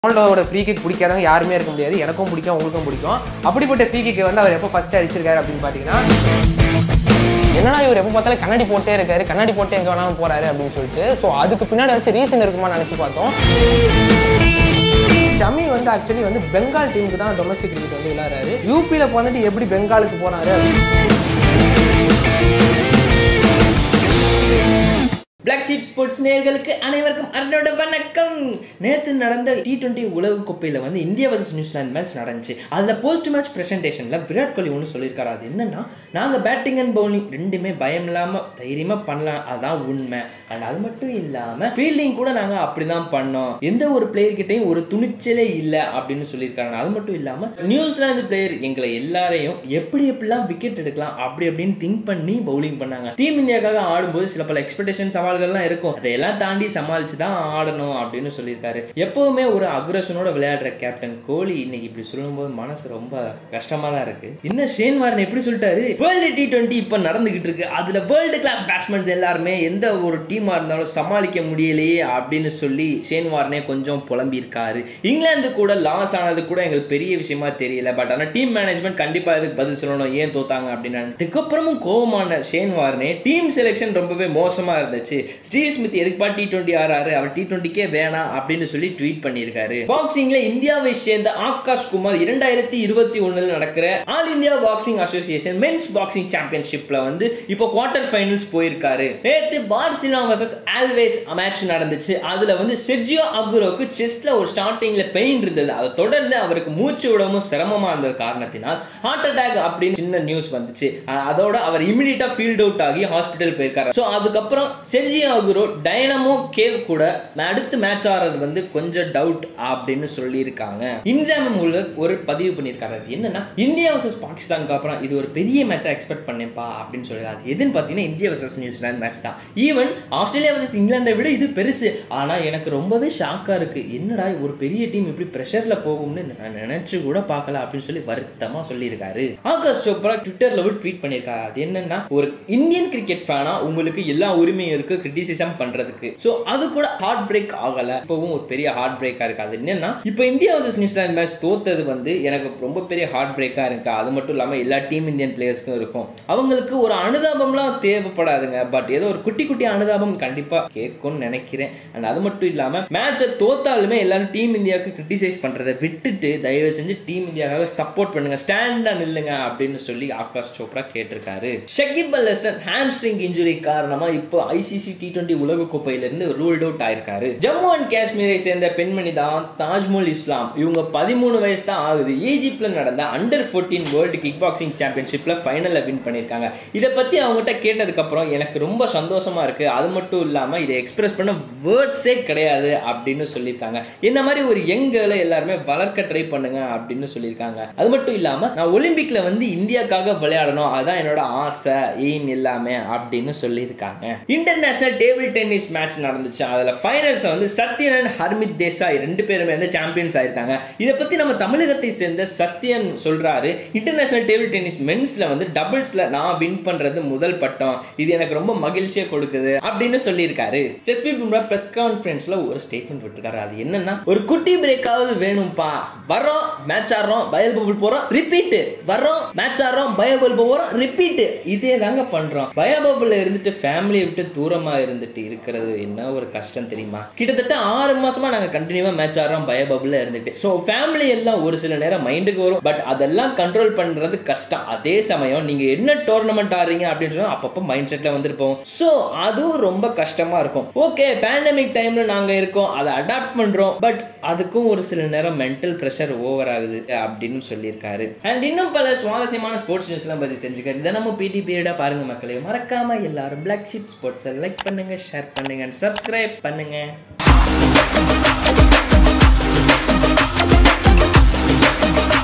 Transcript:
ரொனால்டோவோட free kick பிடிக்காதவங்க யாருமே இருக்க முடியாது எனக்கும் பிடிக்கும் உங்களுக்கும் பிடிக்கும் அப்படிப்பட்ட ஃப்ரீ கிக் வந்து அவர் எப்போ ஃபர்ஸ்ட் அடிச்சிருக்காரு அப்படின்னு பார்த்தீங்கன்னா என்னடா இவர் எப்போ பார்த்தாலும் கண்ணாடி போட்டே இருக்காரு கண்ணாடி போட்டு எங்கே வேணாலும் போறாரு அப்படின்னு சொல்லிட்டு ஸோ அதுக்கு பின்னாடி வச்சு ரீசன் இருக்குமா நினச்சி பார்த்தோம் ஷமி வந்து ஆக்சுவலி வந்து பெங்கால் டீமுக்கு தான் டொமஸ்டிக் கிரிக்கெட் வந்து விளையாடுறாரு யூபியில் வந்துட்டு எப்படி பெங்காலுக்கு போனாரு பிளாக் ஷீப் ஸ்போர்ட்ஸ் நேயர்களுக்கு அனைவருக்கும் அருணோட வணக்கம் நேற்று நடந்த டி டுவெண்ட்டி உலக கோப்பையில் வந்து இந்தியா வர்சஸ் நியூசிலாந்து மேட்ச் நடந்துச்சு அதில் போஸ்ட் மேட்ச் ப்ரெசன்டேஷனில் விராட் கோலி ஒன்று சொல்லியிருக்காரு அது என்னன்னா நாங்கள் பேட்டிங் அண்ட் பவுலிங் ரெண்டுமே பயம் இல்லாமல் தைரியமாக பண்ணலாம் அதான் உண்மை அண்ட் அது மட்டும் இல்லாமல் ஃபீல்டிங் கூட நாங்கள் அப்படி தான் பண்ணோம் எந்த ஒரு பிளேயர்கிட்டையும் ஒரு துணிச்சலே இல்லை அப்படின்னு சொல்லியிருக்காங்க அது மட்டும் இல்லாமல் நியூசிலாந்து பிளேயர் எங்களை எல்லாரையும் எப்படி எப்படிலாம் விக்கெட் எடுக்கலாம் அப்படி அப்படின்னு திங்க் பண்ணி பவுலிங் பண்ணாங்க டீம் இந்தியாக்காக ஆடும்போது சில பல எக்ஸ்பெக்டேஷன் சவால்கள்லாம் இருக்கும் அதையெல்லாம் தாண்டி சமாளிச்சு தான் ஆடணும் அப்படின்னு சொல்லியிருக்காரு எப்பவுமே ஒரு அக்ரஷனோட விளையாடுற கேப்டன் கோலி இன்னைக்கு இப்படி சொல்லும்போது மனசு ரொம்ப கஷ்டமா தான் இருக்கு என்ன ஷேன் வாரன் எப்படி சொல்லிட்டாரு வேர்ல்டு டி டுவெண்ட்டி இப்போ நடந்துகிட்டு இருக்கு அதுல வேர்ல்டு கிளாஸ் பேட்ஸ்மேன்ஸ் எல்லாருமே எந்த ஒரு டீமா இருந்தாலும் சமாளிக்க முடியலையே அப்படின்னு சொல்லி ஷேன் வாரனே கொஞ்சம் புலம்பியிருக்காரு இங்கிலாந்து கூட லாஸ் ஆனது கூட எங்களுக்கு பெரிய விஷயமா தெரியல பட் ஆனால் டீம் மேனேஜ்மெண்ட் கண்டிப்பா இதுக்கு பதில் சொல்லணும் ஏன் தோத்தாங்க அப்படின்னு அதுக்கப்புறமும் கோவமான ஷேன் வார்னே டீம் செலெக்ஷன் ரொம்பவே மோசமா இருந்துச்சு ஸ்டீவ் ஸ்மித் எதுக்குப்பா டி டுவெண்ட்டி ஆறாரு அவர் டி டுவெண்ட்டிக்கே வேணாம் அப்படின்னு சொல்லி ட்வீட் பண்ணியிருக்காரு பாக்ஸிங்ல இந்தியாவை சேர்ந்த ஆகாஷ் குமார் இரண்டாயிரத்தி இருபத்தி ஒண்ணுல நடக்கிற all India boxing association men's boxing சாம்பியன்ஷிப்ல வந்து இப்போ குவார்டர் ஃபைனல்ஸ் போயிருக்காரு நேத்து பார்சிலோனா வர்சஸ் ஆல்வேஸ் மேட்ச் நடந்துச்சு அதுல வந்து செர்ஜியோ அகுரோக்கு செஸ்ட்ல ஒரு ஸ்டார்டிங்ல பெயின் இருந்தது அதை தொடர்ந்து அவருக்கு மூச்சு விடவும் சிரமமா இருந்தது காரணத்தினால் ஹார்ட் அட்டாக் அப்படின்னு சின்ன நியூஸ் வந்துச்சு அஹ் அதோட அவர் இமிடியட்டா ஃபீல்ட் அவுட் ஆகி ஹாஸ்பிட்டல் போயிருக்காரு ஸோ அதுக்கப்புறம் செர்ஜியோ அகுரோ டைனமோ கேவ் கூட அடுத்து மேட்ச் ஆடுறது வந்து கொஞ்சம் டவுட் அப்படின்னு சொல்லியிருக்காங்க இன்ஜாம் உலக் ஒரு பதிவு பண்ணியிருக்காரு அது என்னன்னா இந்தியா வர்சஸ் பாகிஸ்தானுக்கு அப்புறம் இது ஒரு பெரிய மேட்சா எக்ஸ்பெக்ட் பண்ணேன்ப்பா அப்படின்னு சொல்லி அது எதுன்னு பார்த்தீங்கன்னா இந்தியா வர்சஸ் நியூசிலாந்து மேட்ச் தான் ஈவன் ஆஸ்திரேலியா வர்சஸ் இங்கிலாண்டை விட இது பெருசு ஆனால் எனக்கு ரொம்பவே ஷாக்காக இருக்கு என்னடா ஒரு பெரிய டீம் இப்படி ப்ரெஷர்ல போகும்னு நான் நினைச்சு கூட பார்க்கல அப்படின்னு சொல்லி வருத்தமா சொல்லியிருக்காரு ஆகாஷ் சோப்ரா ட்விட்டர்ல ஒரு ட்வீட் பண்ணியிருக்காரு அது என்னன்னா ஒரு இந்தியன் கிரிக்கெட் ஃபேனா உங்களுக்கு எல்லா உரிமையும் இருக்கு கிரிட்டிசிசம் பண்றதுக்கு ஸோ அது கூட ஹார்ட் பிரேக் ஆகல இப்பவும் ஒரு பெரிய ஹார்ட் பிரேக்கா இருக்கு அது என்னன்னா இப்போ இந்தியா வர்சஸ் நியூசிலாந்து மேட்ச் தோத்தது வந்து எனக்கு ரொம்ப பெரிய ஹார்ட் பிரேக்கா இருக்கு அது மட்டும் இல்லாம எல்லா டீம் இந்தியன் பிளேயர்ஸ்க்கும் இருக்கும் அவங்களுக்கு ஒரு அனுதாபம்லாம் தேவைப்படாதுங்க பட் ஏதோ ஒரு குட்டி குட்டி அனுதாபம் கண்டிப்பா கேட்கும்னு நினைக்கிறேன் அண்ட் அது மட்டும் இல்லாம மேட்சை தோத்தாலுமே எல்லாரும் டீம் இந்தியாவுக்கு கிரிட்டிசைஸ் பண்றதை விட்டுட்டு தயவு செஞ்சு டீம் இந்தியாவுக்காக சப்போர்ட் பண்ணுங்க ஸ்டாண்டா நில்லுங்க அப்படின்னு சொல்லி ஆகாஷ் சோப்ரா கேட்டிருக்காரு ஷகிப் அல் ஹசன் ஹாம்ஸ்ட்ரிங் இன்ஜுரி காரணமா இப்போ ஐசிசி டி டுவெண்ட்டி உலக கோப்பையிலிருந்து ரூல்ட் அவுட் ஆயிருக்காரு ஜம்மு அண்ட் காஷ்மீரை சேர்ந்த பெண்மணி தான் தாஜ்முல் இஸ்லாம் இவங்க பதிமூணு வயசு தான் ஆகுது ஈஜிப்ட்ல நடந்த under fourteen world kick boxing சாம்பியன்ஷிப்ல ஃபைனல்ல வின் பண்ணியிருக்காங்க இதை பத்தி அவங்ககிட்ட கேட்டதுக்கு அப்புறம் எனக்கு ரொம்ப சந்தோஷமா இருக்கு அது மட்டும் இல்லாம இதை எக்ஸ்பிரஸ் பண்ண வேர்ட்ஸே கிடையாது அப்படின்னு சொல்லியிருக்காங்க என்ன மாதிரி ஒரு யங் கேர்ளை எல்லாருமே வளர்க்க ட்ரை பண்ணுங்க அப்படின்னு சொல்லியிருக்காங்க அது மட்டும் இல்லாம நான் ஒலிம்பிக்ல வந்து இந்தியாக்காக விளையாடணும் அதான் என்னோட ஆசை எய்ம் எல்லாமே அப்படின்னு சொல்லியிருக்காங்க இன்டர்நேஷனல் டேபிள் டென்னிஸ் மேட்ச் நடந்துச்சு அதுல ஃபைனல்ஸ் வந்து சத்யன் அண்ட் ஹர்மித் தேசாய் ரெண்டு பேருமே வந்து சாம்பியன்ஸ் ஆயிருக்காங்க இதை பத்தி நம்ம தமிழகத்தை சேர்ந்த சத்யன் சொல்றாரு இன்டர்நேஷனல் டேபிள் டென்னிஸ் மென்ஸ்ல வந்து டபுள்ஸ்ல நான் வின் பண்றது முதல் பட்டம் இது எனக்கு ரொம்ப மகிழ்ச்சியை கொடுக்குது அப்படின்னு சொல்லியிருக்காரு ஜஸ்பி பும்ரா பிரஸ் கான்ஃபரன்ஸ்ல ஒரு ஸ்டேட்மெண்ட் விட்டுருக்காரு அது என்னன்னா ஒரு குட்டி பிரேக்காவது வேணும்பா வரோம் மேட்ச் ஆடுறோம் பயல் பபுள் போறோம் ரிப்பீட் வரோம் மேட்ச் ஆடுறோம் பயோ பபுள் போறோம் ரிப்பீட் இதே தாங்க பண்றோம் பயோ பபுள்ல இருந்துட்டு ஃபேமிலியை விட்டு தூரமா இருந்துட்டு இருக்கிறது என்ன ஒரு கஷ்டம் தெரியுமா கிட்டத்தட்ட ஆறு மாசமா நாங்க கண்டினியூவா மேட்ச் ஆடுறோம் பயோ பபுள்ல இருந்துட்டு ஸோ ஃபேமிலி எல்லாம் ஒரு சில நேரம் மைண்டுக்கு வரும் பட் அதெல்லாம் கண்ட்ரோல் பண்றது கஷ்டம் அதே சமயம் நீங்க என்ன டோர்னமெண்ட் ஆடுறீங்க அப்படின்னு சொன்னா அப்பப்போ மைண்ட் செட்ல வந்திருப்போம் ஸோ அதுவும் ரொம்ப கஷ்டமா இருக்கும் ஓகே பேண்டமிக் டைம்ல நாங்க இருக்கோம் அதை அடாப்ட் பண்றோம் பட் அதுக்கும் ஒரு சில நேரம் மென்டல் ப்ரெஷர் ஓவர் ஆகுது அப்படின்னு சொல்லியிருக்காரு அண்ட் இன்னும் பல சுவாரஸ்யமான ஸ்போர்ட்ஸ் நியூஸ்லாம் பத்தி தெரிஞ்சுக்க தினமும் பிடி பீரியடா பாருங்க மக்களே மறக்காம எல்லாரும் பிளாக் ஷிப் ஸ்போர்ட்ஸை லைக் பண்ணுங்க ஷேர் பண்ணுங்க அண்ட் சப்ஸ்கிரைப் பண்ணுங்க